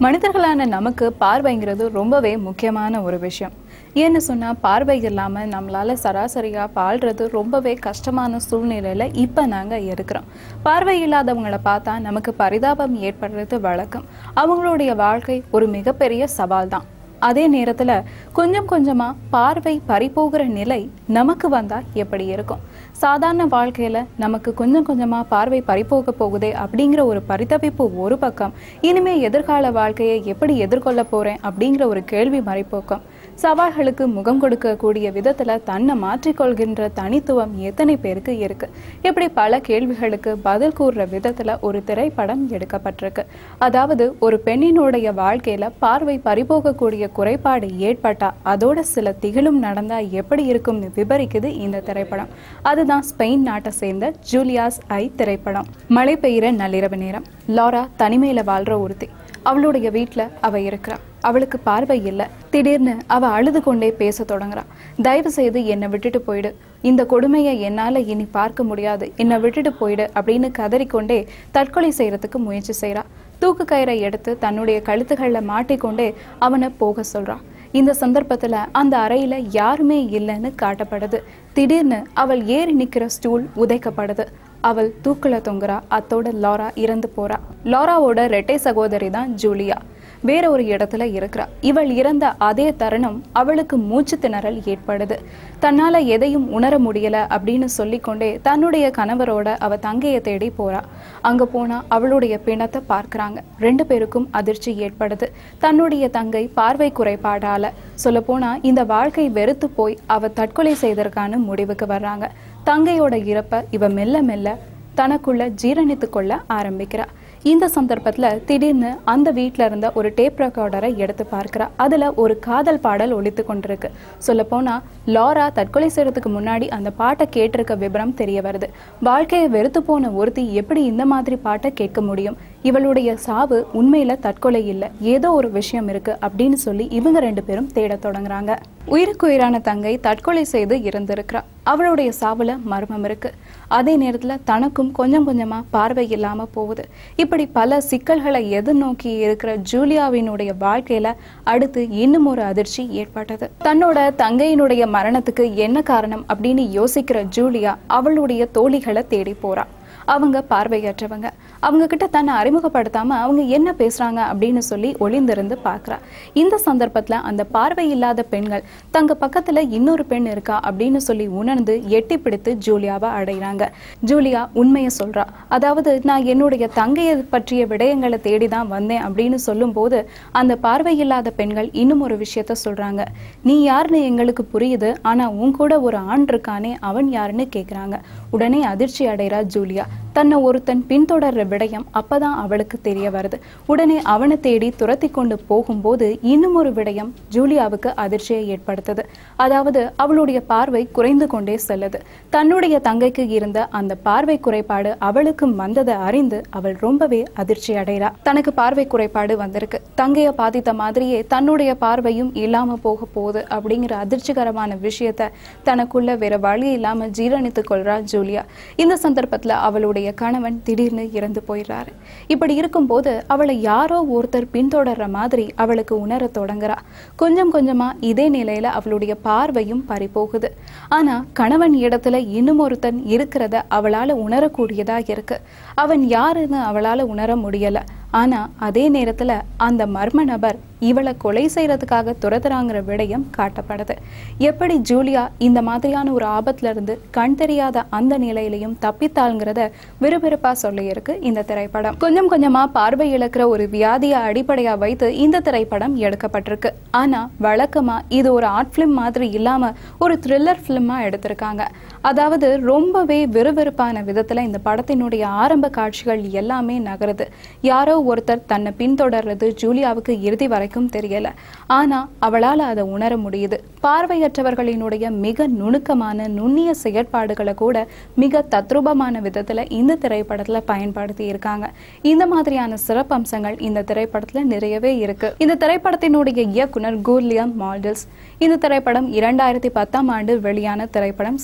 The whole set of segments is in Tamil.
மனிதர்களான நமக்கு பார்வைங்கிறது ரொம்பவே முக்கியமான ஒரு விஷயம் ஏன்னு சொன்னால் பார்வை இல்லாமல் நம்மளால் சராசரியாக பாழ்றது ரொம்பவே கஷ்டமான சூழ்நிலையில் இப்போ நாங்கள் இருக்கிறோம் பார்வை இல்லாதவங்களை பார்த்தா நமக்கு பரிதாபம் ஏற்படுறது வழக்கம் அவங்களுடைய வாழ்க்கை ஒரு மிகப்பெரிய சவால் தான் அதே நேரத்தில் கொஞ்சம் கொஞ்சமாக பார்வை பறிபோகிற நிலை நமக்கு வந்தால் எப்படி இருக்கும் சாதாரண வாழ்க்கையில் நமக்கு கொஞ்சம் கொஞ்சமாக பார்வை பறிபோக போகுதே அப்படிங்கிற ஒரு பரிதவிப்பு ஒரு பக்கம் இனிமே எதிர்கால வாழ்க்கையை எப்படி எதிர்கொள்ள போகிறேன் அப்படிங்கிற ஒரு கேள்வி மறைப்போக்கம் சவால்களுக்கு முகம் கொடுக்கக்கூடிய விதத்தில் தன்னை மாற்றிக்கொள்கின்ற தனித்துவம் எத்தனை பேருக்கு இருக்கு இப்படி பல கேள்விகளுக்கு பதில் கூறுற விதத்தில் ஒரு திரைப்படம் எடுக்கப்பட்டிருக்கு அதாவது ஒரு பெண்ணினுடைய வாழ்க்கையில பார்வை பறிபோகக்கூடிய குறைபாடு ஏற்பட்டா அதோட சில திகிலும் நடந்தா எப்படி இருக்கும்னு விவரிக்குது இந்த திரைப்படம் அதுதான் ஸ்பெயின் நாட்டை சேர்ந்த ஜூலியாஸ் ஐ திரைப்படம் மழை பெய்கிற நள்ளிரவு நேரம் லாரா தனிமையில வாழ்ற ஒருத்தி அவளுடைய வீட்ல அவ இருக்கிறா அவளுக்கு பார்வை இல்லை திடீர்னு அவ அழுது கொண்டே பேச தொடங்குறா தயவு செய்து என்னை விட்டுட்டு போயிடு இந்த கொடுமையை என்னால இனி பார்க்க முடியாது என்னை விட்டுட்டு போயிடு அப்படின்னு கதறிக்கொண்டே தற்கொலை செய்யறதுக்கு முயற்சி செய்றா தூக்கு கயிறை எடுத்து தன்னுடைய கழுத்துகள்ல மாட்டிக்கொண்டே அவனை போக சொல்றா இந்த சந்தர்ப்பத்துல அந்த அறையில யாருமே இல்லைன்னு காட்டப்படுது திடீர்னு அவள் ஏறி நிக்கிற ஸ்டூல் உதைக்கப்படுது அவள் தூக்குல தொங்குறா அத்தோட லாரா இறந்து போறா லாராவோட ரெட்டை சகோதரி தான் ஜூலியா வேற ஒரு இடத்துல இருக்கிறா இவள் இறந்த அதே தருணம் அவளுக்கு மூச்சு திணறல் ஏற்படுது தன்னால எதையும் உணர முடியல அப்படின்னு சொல்லிக்கொண்டே தன்னுடைய கணவரோட அவ தங்கையை தேடி போறா அங்க போனா அவளுடைய பிணத்தை பார்க்கறாங்க ரெண்டு பேருக்கும் அதிர்ச்சி ஏற்படுது தன்னுடைய தங்கை பார்வை குறைபாடால சொல்ல போனா இந்த வாழ்க்கை வெறுத்து போய் அவ தற்கொலை செய்ததற்கான முடிவுக்கு வர்றாங்க தங்கையோட இறப்ப இவ மெல்ல மெல்ல தனக்குள்ள ஜீரணித்து கொள்ள ஆரம்பிக்கிறா இந்த சந்தர்ப்பத்துல திடீர்னு அந்த வீட்ல இருந்த ஒரு டேப் ரெக்கார்டரை எடுத்து பார்க்கிறா அதுல ஒரு காதல் பாடல் ஒலித்து கொண்டிருக்கு சொல்ல போனா லாரா தற்கொலை செய்யறதுக்கு முன்னாடி அந்த பாட்டை கேட்டிருக்க விவரம் தெரிய வருது வாழ்க்கையை வெறுத்து போன ஒருத்தி எப்படி இந்த மாதிரி பாட்டை கேட்க முடியும் இவளுடைய சாவு உண்மையில தற்கொலை இல்லை ஏதோ ஒரு விஷயம் இருக்கு அப்படின்னு சொல்லி இவங்க ரெண்டு பேரும் தேட தொடங்குறாங்க உயிருக்குயிரான தங்கை தற்கொலை செய்து இறந்திருக்கிறா அவளுடைய சாவுல மர்மம் இருக்கு அதே நேரத்துல தனக்கும் கொஞ்சம் கொஞ்சமா பார்வை இல்லாம போகுது இப்படி பல சிக்கல்களை எதிர்நோக்கி இருக்கிற ஜூலியாவினுடைய வாழ்க்கையில அடுத்து இன்னும் ஒரு அதிர்ச்சி ஏற்பட்டது தன்னோட தங்கையினுடைய மரணத்துக்கு என்ன காரணம் அப்படின்னு யோசிக்கிற ஜூலியா அவளுடைய தோழிகளை தேடி போறா அவங்க பார்வையற்றவங்க அவங்க கிட்ட தன்னை அறிமுகப்படுத்தாம அவங்க என்ன பேசுறாங்க அப்படின்னு சொல்லி ஒளிந்திருந்து பார்க்கறா இந்த சந்தர்ப்பத்துல அந்த பார்வை இல்லாத பெண்கள் தங்க பக்கத்துல இன்னொரு பெண் இருக்கா அப்படின்னு சொல்லி உணர்ந்து எட்டி பிடித்து ஜூலியாவை அடைகிறாங்க ஜூலியா உண்மையை சொல்றா அதாவது நான் என்னுடைய தங்கையை பற்றிய விடயங்களை தேடி தான் வந்தேன் அப்படின்னு சொல்லும்போது அந்த பார்வை இல்லாத பெண்கள் இன்னும் ஒரு விஷயத்த சொல்றாங்க நீ யாருன்னு எங்களுக்கு புரியுது ஆனா உன் கூட ஒரு ஆண் இருக்கானே அவன் யாருன்னு கேக்குறாங்க உடனே அதிர்ச்சி அடைறா ஜூலியா தன்னை ஒருத்தன் பின்தொடர்ற விடயம் அப்பதான் அவளுக்கு தெரிய வருது உடனே அவனை தேடி துரத்தி கொண்டு போகும்போது இன்னும் ஒரு விடயம் ஜூலியாவுக்கு அதிர்ச்சியை ஏற்படுத்துது அதாவது அவளுடைய பார்வை குறைந்து கொண்டே செல்லுது தன்னுடைய தங்கைக்கு இருந்த அந்த பார்வை குறைபாடு அவளுக்கு வந்ததை அறிந்து அவள் ரொம்பவே அதிர்ச்சி அடைறா தனக்கு பார்வை குறைபாடு வந்திருக்கு தங்கைய பாதித்த மாதிரியே தன்னுடைய பார்வையும் இல்லாம போக போகுது அப்படிங்கிற அதிர்ச்சிகரமான விஷயத்த தனக்குள்ள வேற வழி இல்லாம ஜீரணித்துக் கொள்றா ஜூலியா இந்த சந்தர்ப்பத்துல அவளுடைய கணவன் திடீர்னு இறந்து போயிடுறாரு இப்படி இருக்கும்போது அவளை யாரோ ஒருத்தர் பின்தொடர்ற மாதிரி அவளுக்கு உணர தொடங்குறா கொஞ்சம் கொஞ்சமா இதே நிலையில அவளுடைய பார்வையும் பறிபோகுது ஆனா கணவன் இடத்துல இன்னும் ஒருத்தன் இருக்கிறத அவளால உணரக்கூடியதா இருக்கு அவன் யாருன்னு அவளால உணர முடியல ஆனா அதே நேரத்துல அந்த மர்ம நபர் இவளை கொலை செய்யறதுக்காக துரத்துறாங்கிற விடயம் காட்டப்படுது எப்படி ஜூலியா இந்த மாதிரியான ஒரு ஆபத்துல இருந்து கண் தெரியாத அந்த நிலையிலையும் தப்பித்தாள்ங்கிறத விறுவிறுப்பா சொல்லியிருக்கு இந்த திரைப்படம் கொஞ்சம் கொஞ்சமா பார்வை இழக்கிற ஒரு வியாதியை அடிப்படையா வைத்து இந்த திரைப்படம் எடுக்கப்பட்டிருக்கு ஆனா வழக்கமா இது ஒரு ஆர்ட் ஃபிலிம் மாதிரி இல்லாம ஒரு த்ரில்லர் ஃபிலிமா எடுத்திருக்காங்க அதாவது ரொம்பவே விறுவிறுப்பான விதத்துல இந்த படத்தினுடைய ஆரம்ப காட்சிகள் எல்லாமே நகருது யாரோ ஒருத்தர் தன்னை பின்தொடர்றது ஜூலியாவுக்கு இறுதி வரைக்கும் தெரியல ஆனா அவளால அதை உணர முடியுது பார்வையற்றவர்களினுடைய மிக நுணுக்கமான நுண்ணிய செயற்பாடுகளை கூட மிக தத்ரூபமான விதத்துல இந்த திரைப்படத்துல பயன்படுத்தி இருக்காங்க இந்த மாதிரியான சிறப்பம்சங்கள் இந்த திரைப்படத்துல நிறையவே இருக்கு இந்த திரைப்படத்தினுடைய இயக்குனர் கூர்லியம் மால்டல்ஸ் இந்த திரைப்படம் இரண்டாயிரத்தி பத்தாம் ஆண்டு வெளியான திரைப்படம் ஸ்பெயின் நாட்டை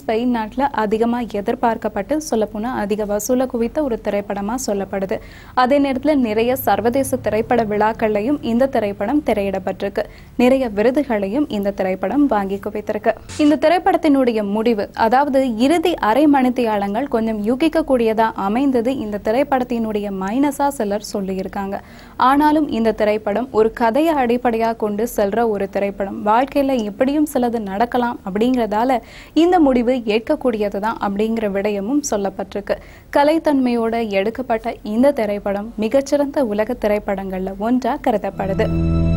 தமிழ்நாட்டில் அதிகமாக எதிர்பார்க்கப்பட்டு சொல்லப்போனால் அதிக வசூலை குவித்த ஒரு திரைப்படமாக சொல்லப்படுது அதே நேரத்தில் நிறைய சர்வதேச திரைப்பட விழாக்கள்லையும் இந்த திரைப்படம் திரையிடப்பட்டிருக்கு நிறைய விருதுகளையும் இந்த திரைப்படம் வாங்கி குவித்திருக்கு இந்த திரைப்படத்தினுடைய முடிவு அதாவது இறுதி அரை மணித்தியாலங்கள் கொஞ்சம் யூகிக்கக்கூடியதா அமைந்தது இந்த திரைப்படத்தினுடைய மைனஸா சிலர் சொல்லியிருக்காங்க ஆனாலும் இந்த திரைப்படம் ஒரு கதையை அடிப்படையாக கொண்டு செல்ற ஒரு திரைப்படம் வாழ்க்கையில எப்படியும் சிலது நடக்கலாம் அப்படிங்கிறதால இந்த முடிவு ஏற்கக்கூடியது தான் அப்படிங்கிற விடயமும் சொல்லப்பட்டிருக்கு கலைத்தன்மையோட எடுக்கப்பட்ட இந்த திரைப்படம் மிகச்சிறந்த உலக திரைப்படங்கள்ல ஒன்றா கருதப்படுது